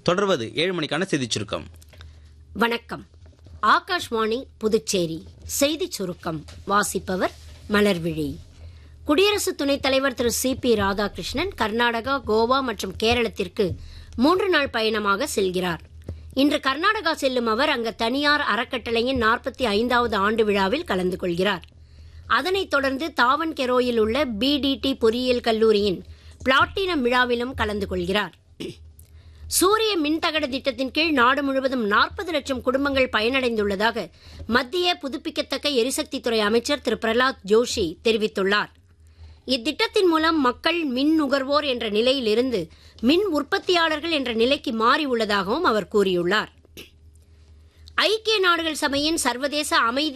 தொடர்வது ஏழு மணிக்கான செய்திச் சுருக்கம் வணக்கம் ஆகாஷ்வாணி புதுச்சேரி செய்திச் சுருக்கம் வாசிப்பவர் மலர்விழி குடியரசு துணைத் தலைவர் திரு சி பி ராதாகிருஷ்ணன் கர்நாடகா கோவா மற்றும் கேரளத்திற்கு மூன்று நாள் பயணமாக செல்கிறார் இன்று கர்நாடகா செல்லும் அவர் அங்கு தனியார் அறக்கட்டளையின் நாற்பத்தி ஐந்தாவது ஆண்டு விழாவில் கலந்து கொள்கிறார் அதனைத் தொடர்ந்து தாவன்கெரோயில் உள்ள பிடிடி பொறியியல் கல்லூரியின் பிளாட்டினம் விழாவிலும் கலந்து கொள்கிறார் சூரிய மின்தகட திட்டத்தின் கீழ் நாடு முழுவதும் நாற்பது லட்சம் குடும்பங்கள் பயனடைந்துள்ளதாக மத்திய புதுப்பிக்கத்தக்க எரிசக்தித்துறை அமைச்சர் திரு பிரலாத் ஜோஷி தெரிவித்துள்ளார் இத்திட்டத்தின் மூலம் மக்கள் மின் நுகர்வோர் என்ற நிலையில் இருந்து மின் உற்பத்தியாளர்கள் என்ற நிலைக்கு மாறி உள்ளதாகவும் அவர் கூறியுள்ளார் ஐக்கிய நாடுகள் சபையின் சர்வதேச அமைதி